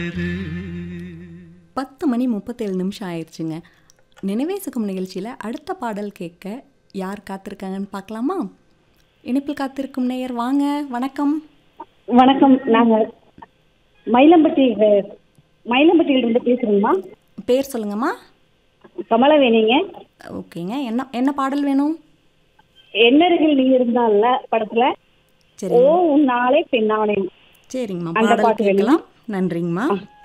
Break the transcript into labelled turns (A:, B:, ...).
A: பத்து மணி முப்பத்தேழு நிமிஷம் ஆயிடுச்சுங்க நினைவே சுகம் நிகழ்ச்சியில் அடுத்த பாடல் கேட்க யார் காத்திருக்காங்கன்னு பார்க்கலாமா இணைப்பில் காத்திருக்கும் நேயர் வாங்க வணக்கம்
B: வணக்கம் நாங்க மயிலம்பட்டி அஹ், மயிலம்பட்டியில இருந்து பேசுறோங்கம்மா
A: பேர் சொல்லுங்கம்மா
B: கமலவேணிங்க
A: ஓகேங்க என்ன என்ன பாடல் வேணும்
B: என்னருகில் நீ இருந்தால படத்துல
A: சரி
B: ஓ உன் நாளே பெண்ணாவனே
A: சரிங்கம்மா
B: அந்த
A: பாடல்
B: பாட்டு வேணுமா?
A: கேட்கலாம் நன்றிங்கம்மா